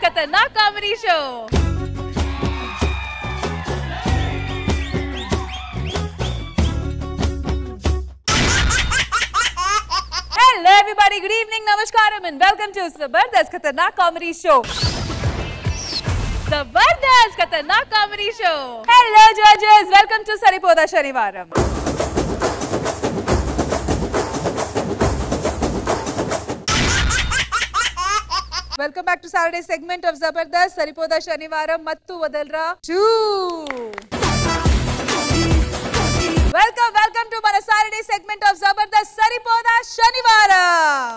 ఖతర్నాక్ comedy show Hello everybody, good evening, namaskaram and welcome to Zabardast Khatarnak Comedy Show. Zabardast Khatarnak Comedy Show. Hello judges, welcome to Saripoda Shanivaram. Welcome back to Saturday segment of Jabardasth Saripodhaa Sanivaaram Mathu Vadalara two welcome welcome to మన Saturday segment of Jabardasth Saripodhaa Sanivaaram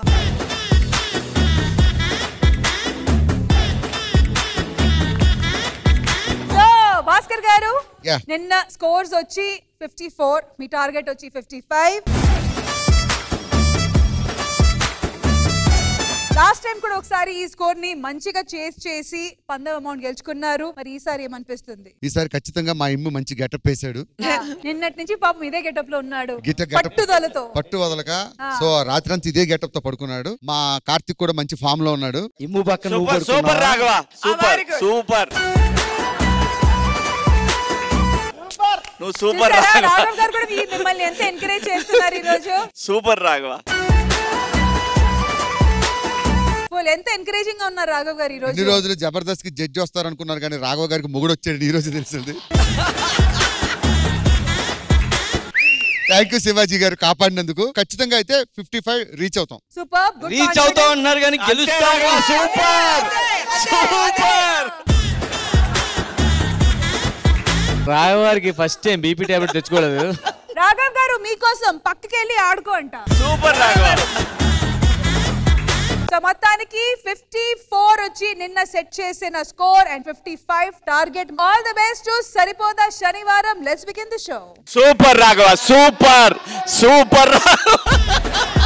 so Bhaskar garu Yeah. నిన్న scores వచ్చి fifty four మీ target వచ్చి fifty five last time కూడా ఒకసారి ఈ score ని మంచిగా చేస్ చేసి పందెం అమౌంట్ గెలుచుకున్నారు మరి ఈసారి ఏమనిపిస్తుంది ఈసారి ఖచ్చితంగా మా ఇమ్ము మంచి గెటప్ వేసాడు నిన్నటి నుంచి పాపం ఇదే గెటప్ లో ఉన్నాడు గిట్ట గెటప్ పట్టుదలతో పట్టు వదలక సో రాత్రంతా ఇదే గెటప్ తో పడుకున్నాడు మా కార్తిక్ కూడా మంచి ఫామ్ లో ఉన్నాడు ఇమ్ము పక్కన నువ్వు సూపర్ సూపర్ పడుకున్నావా? రాఘవ సూపర్ సూపర్ నువ్వు సూపర్ చూసారా? రాఘవ రాఘవ్ గారు కూడా మీ- మిమ్మల్ని ఎంత ఎంకరేజ్ చేస్తున్నారు ఈ రోజు సూపర్ రాఘవ వాళ్ళు ఎంత ఎంకరేజింగ్ గా ఉన్నారు రాఘవ్ గారు ఈ ఇన్ని రోజు రోజులు జబర్దస్త్ కి జడ్జి వస్తారు అనుకున్నారు కానీ రాఘవ గారికి మొగుడు వచ్చాడు ఈ రోజు తెలిసింది థ్యాంక్ యూ శివాజీ గారు కాపాడినందుకు ఖచ్చితంగా అయితే ఫిఫ్టీ ఫైవ్ రీచ్ అవుతాం సూపర్ గుడ్ రీచ్ అవుతా ఉన్నారు కానీ గెలుస్తావా సూపర్ సూపర్ రాయవారికి ఫస్ట్ టైం బీపీ టాబ్లెట్ తెచ్చుకోలేదు రాఘవ్ గారు మీకోసం పక్కకి వెళ్ళి ఆడుకో అంట సూపర్ రాఘవ సో మొత్తానికి ఫిఫ్టీ ఫోర్ వచ్చి నిన్న సెట్ చేసిన score and fifty five target all the best Saripodhaa Sanivaaram let's begin the show super Raghava super super Raghava